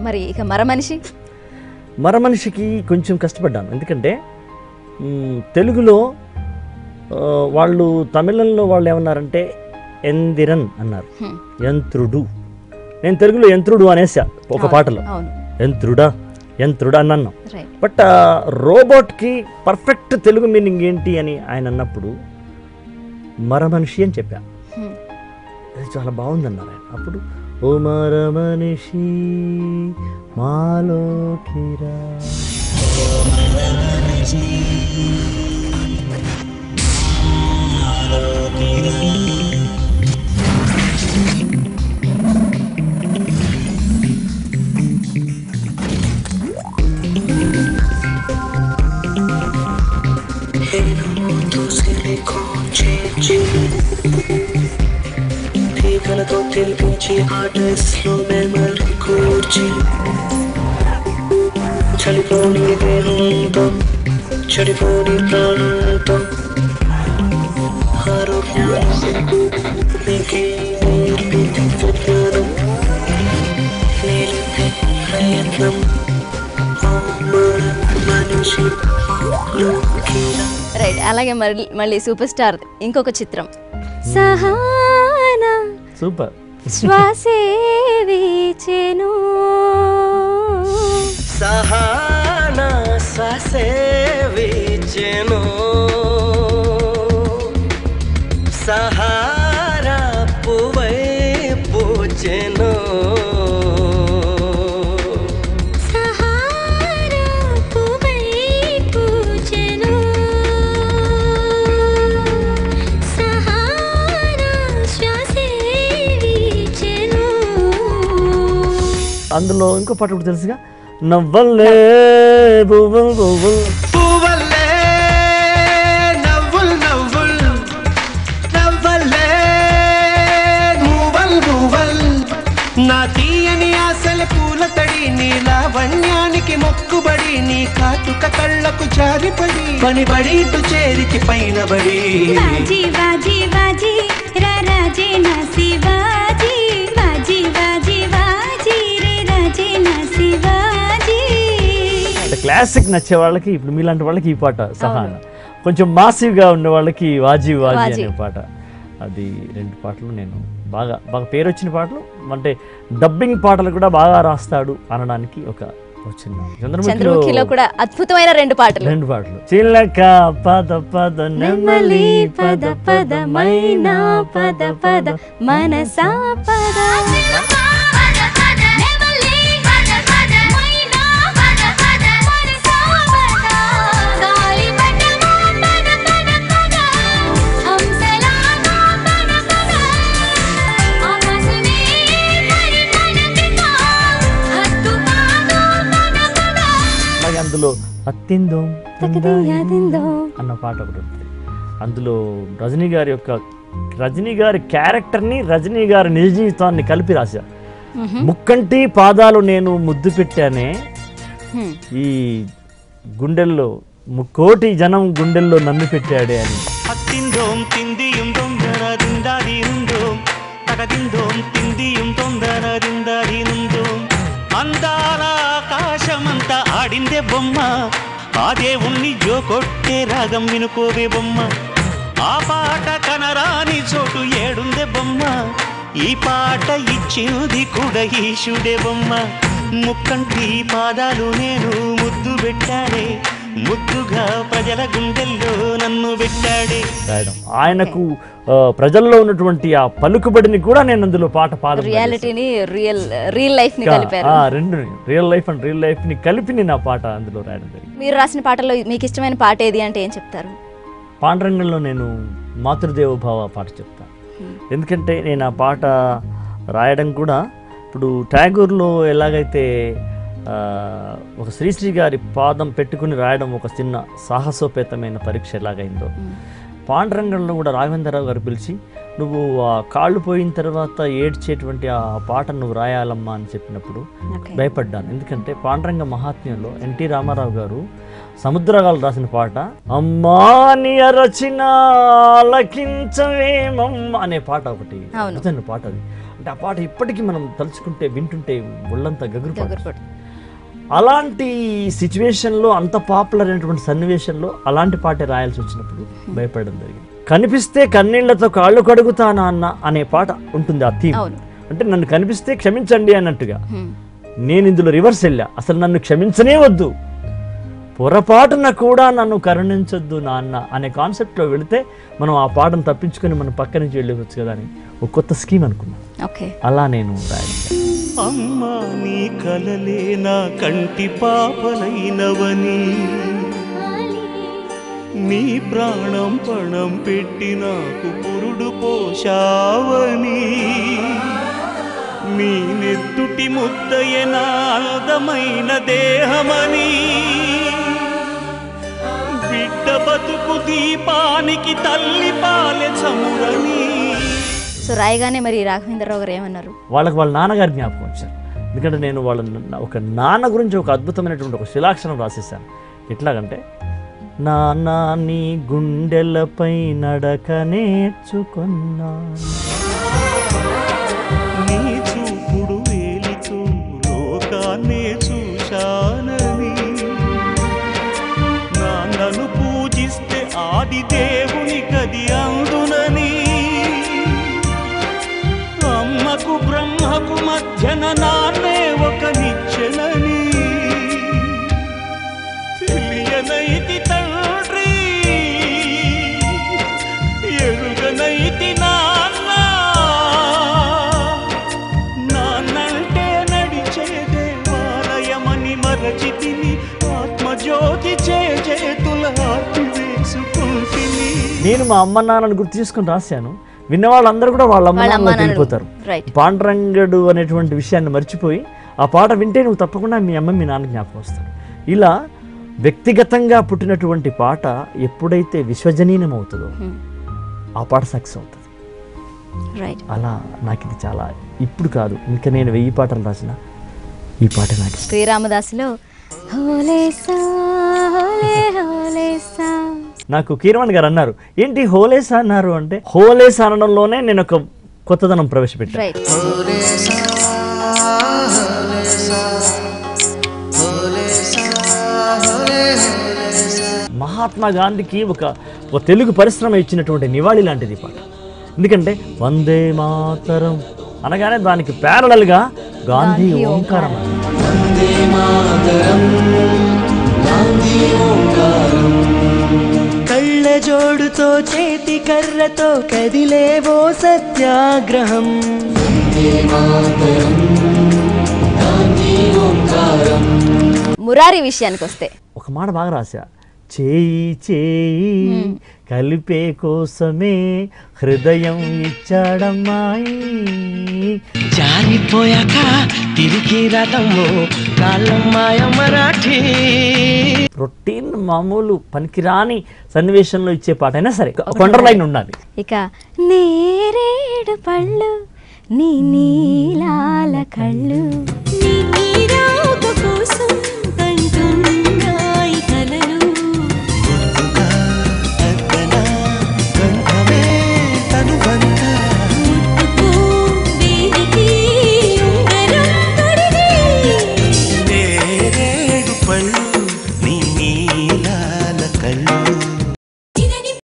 మరి ఇక మరమనిషి మరమనిషికి కొంచెం కష్టపడ్డాను ఎందుకంటే మ్, తెలుగులో ఆ, వాళ్ళు తమిళంలో వాళ్ళు ఏమన్నారంటే ఎందిరన్ అన్నారు హ్మ్. యంత్రుడు నేను తెలుగులో యంత్రుడు అనేసా ఒక పాటలో అవును యంత్రుడా యంత్రుడా అని అన్నాం రైట్ బట్ ఆ రోబోట్కి పర్ఫెక్ట్ తెలుగు మీనింగ్ ఏంటి అని ఆయన అన్నప్పుడు మరమనిషి అని చెప్పా హ్మ్. అది చాలా బాగుందన్నారు ఆయన అప్పుడు ఓ మరమనిషి మాలోకిరా తీగలతో తెలిపించి ఆర్టిస్ట్లో మెమరీ కూర్చి చలిపోని దేహంతో చెడిపోని ప్రాణంతో ఆరోగ్యాన్ని నీకే నేర్పి విజ్ఞానం నీలిపే ప్రయత్నం ఓ మన మనిషి లోకిరా రైట్ అలాగే మళ్ళీ మళ్ళీ సూపర్ స్టార్ ఇంకొక చిత్రం సహానా సూపర్ శ్వాసే వీచెను సహాన శ్వాసే వీచెను సహారా పువై పూచెను సహారా పువై పూచెను సహారా శ్వాసే వీచెను అందులో ఇంకో పాట కూడా తెలుసుగా నవ్వల్లే బువ్వల్ బువ్వల్ పువ్వల్లే నవ్వుల్ నవ్వుల్ నవ్వల్లే మూవల్ మూవల్ నా తీయని ఆశల పూల తడి నీ లావణ్యానికి మొక్కుబడి నీ కాటుక కళ్ళకు జారిపడి పనిబడి ఇటు చేరికి పైన బడి बाजी बाजी बाजी रा राजे ना शिवाजी बाजी बाजी बाजी रे राजे ना शिवाजी అంటే క్లాసిక్ నచ్చే వాళ్ళకి ఇప్పుడు మీలాంటి వాళ్ళకి ఈ పాట సహాన కొంచెం మాసివ్గా ఉండే వాళ్ళకి వాజీ వాజీ వాజీ. అనే పాట అది రెండు పాటలు నేను బాగా బాగా పేరు వచ్చిన పాటలు అంటే డబ్బింగ్ పాటలు కూడా బాగా రాస్తాడు అనడానికి ఒక వచ్చింది చంద్రముఖిలో చంద్రముఖిలో కూడా అద్భుతమైన రెండు పాటలు రెండు పాటలు చిలక పద పద నెమలి పద పద మైనా పద పద మనసా పద అలాగే అందులో అత్తిందో తకదియాదిందో. అన్న పాట ఒకటి ఉంటుంది అందులో రజనీ గారి యొక్క రజనీ గారి క్యారెక్టర్ని రజనీ గారి నిజ జీవితాన్ని కలిపి రాశా ముక్కంటి పాదాలు నేను ముద్దు పెట్టానే హ్మ్. ఈ గుండెల్లో ముక్కోటి జనం గుండెల్లో నన్ను పెట్టాడే అని അത്തിന്തോം തിന്തിയും തൊന്തനതിന്താതിരുന്തോം തകതിന്തോം തിന്തിയും തൊന്തനതിന്താതിരുന്തോം అందాల ఆకాశమంతా ఆడిందే బొమ్మ ఆ దేవుణ్ణి జో కొట్టే రాగం వినుకోవే బొమ్మ ఆ పాట కనరాని చోటు ఏడుందే బొమ్మ ఈ పాట ఇచ్చింది కూడా ఈశుడే బొమ్మ ముక్కంటి పాదాలు నేను ముద్దు పెట్టాడే ముద్దుగా ప్రజల గుండెల్లో నన్ను పెట్టాడే రాయడం ఆయనకు ఆ, ప్రజల్లో ఉన్నటువంటి ఆ పలుకుబడిని కూడా నేను అందులో పాట పాద రియాలిటీని రియల్ రియల్ లైఫ్ ని కలిపారు రెండు real life and real life ని కలిపి నేను ఆ పాట అందులో రాయడం జరిగింది మీరు రాసిన పాటల్లో మీకు ఇష్టమైన పాట ఏది అంటే ఏం చెప్తారు పాండరంగంలో నేను మాతృదేవోభావ పాట చెప్తాను ఎందుకంటే నేను ఆ పాట రాయడం కూడా ఇప్పుడు ట్యాగూర్లో ఎలాగైతే ఆ, ఒక శ్రీశ్రీ గారి పాదం పెట్టుకుని రాయడం ఒక చిన్న సాహసోపేతమైన పరీక్ష ఎలాగైందో పాండరంగంలో కూడా రాఘవేంద్రరావు గారు పిలిచి నువ్వు ఆ కాళ్ళు పోయిన తర్వాత ఏడ్చేటువంటి ఆ పాట నువ్వు రాయాలమ్మా అని చెప్పినప్పుడు Okay. భయపడ్డాను ఎందుకంటే పాండరంగ మహాత్మ్యంలో ఎన్టీ రామారావు గారు సముద్రగాలు రాసిన పాట అమ్మా నీ అరచిన ఆలకించవేమమ్మ అనే పాట ఒకటి అవును. అతని పాట అది అంటే ఆ పాట ఇప్పటికీ మనం తలుచుకుంటే వింటుంటే ఒళ్ళంతా గగురు గగురుపడు అలాంటి సిచ్యువేషన్లో అంత పాపులర్ అయినటువంటి సన్నివేశంలో అలాంటి పాటే రాయాల్సి వచ్చినప్పుడు భయపడడం జరిగింది కనిపిస్తే కన్నీళ్లతో కాళ్ళు కడుగుతానా అన్న అనే పాట ఉంటుంది ఆ థీమ్ అవును. అంటే నన్ను కనిపిస్తే క్షమించండి అన్నట్టుగా హ్మ్. నేను ఇందులో రివర్స్ వెళ్ళా అసలు నన్ను క్షమించనే వద్దు పొరపాటున కూడా నన్ను కరుణించొద్దు నాన్న అనే కాన్సెప్ట్లో వెళితే మనం ఆ పాటను తప్పించుకొని మనం పక్క నుంచి వెళ్ళవచ్చు కదా అని ఒక కొత్త స్కీమ్ అనుకున్నాను ఓకే అలా నేను రాయడం అమ్మా నీ కలలే నా కంటి పాపలైనవని నీ ప్రాణం పణం పెట్టి నాకు పురుడు పోషావని నీ నెత్తుటి ముద్దయ నా అందమైన దేహమని బిడ్డ బతుకు దీపానికి తల్లి పాలె చమురని సో రాయగానే మరి రాఘవేంద్రరావు గారు ఏమన్నారు వాళ్ళకి వాళ్ళ నాన్నగారి జ్ఞాపకం వచ్చారు ఎందుకంటే నేను వాళ్ళ న- ఒక నాన్న గురించి ఒక అద్భుతమైనటువంటి ఒక శిలాక్షరం రాసేసాను ఎట్లాగంటే నాన్న నీ గుండెలపై నడక నేర్చుకున్నాను నీ చూపుడు వేలితో లోకాన్నే చూశానని నాన్నను పూజిస్తే ఆది దేవుని కది అందునని అమ్మకు బ్రహ్మకు మధ్యన నాన్నే ఒక నిచ్చెనని తెలియనైతి తండ్రి ఎరుగనైతి నాన్న నాన్నంటే నడిచే దేవాలయమని మరచితిని ఆత్మజ్యోతి చేతుల ఆర్తి వేసుకుంటిని నేను మా అమ్మ నాన్నని గుర్తు చేసుకుని రాశాను విన్న వాళ్ళందరూ కూడా వాళ్ళ అమ్మ వాళ్ళ అమ్మ నాన్నలోకి నాన్నలు. వెళ్ళిపోతారు రైట్ పాండురంగడు అనేటువంటి విషయాన్ని మర్చిపోయి ఆ పాట వింటే నువ్వు తప్పకుండా మీ అమ్మ మీ నాన్న జ్ఞాపకం వస్తాడు ఇలా వ్యక్తిగతంగా పుట్టినటువంటి పాట ఎప్పుడైతే విశ్వజనీయం అవుతుందో ఆ పాట సక్సెస్ అవుతుంది రైట్ అలా నాకు ఇది చాలా ఇప్పుడు కాదు ఇంకా నేను వెయ్యి పాటలు రాసిన ఈ పాట నాకు ఇష్టం శ్రీరామదాసులో హోలేసా హోలే హోలేసా నాకు కీరవాణి గారు అన్నారు ఏంటి హోలేసా అన్నారు అంటే హోలేసా అనడంలోనే నేను ఒక కొత్తదనం ప్రవేశపెట్టాను రైట్ మహాత్మా గాంధీకి ఒక ఒక తెలుగు పరిశ్రమ ఇచ్చినటువంటి నివాళి లాంటిది ఈ పాట ఎందుకంటే వందే మాతరం అనగానే దానికి ప్యారలల్గా గాంధీ గాంధీ ఓంకారం అని. కళ్ళ జోడుతో చేతి కర్రతో కదిలేవో సత్యాగ్రహం మురారి విషయానికి వస్తే ఒక మాట బాగా రాశా చేయి చేయి కలిపే కోసమే హృదయం ఇచ్చాడమ్మాయి జారిపోయాక తిరిగి రథము కాళ్ళం మాయ మరాఠీ రొటీన్ మామూలు పనికిరాని సన్నివేశంలో ఇచ్చే పాట అయినా సరే కొండర్ లైన్ ఉండాలి ఇక నేరేడు పళ్ళు నీ నీలాల కళ్ళు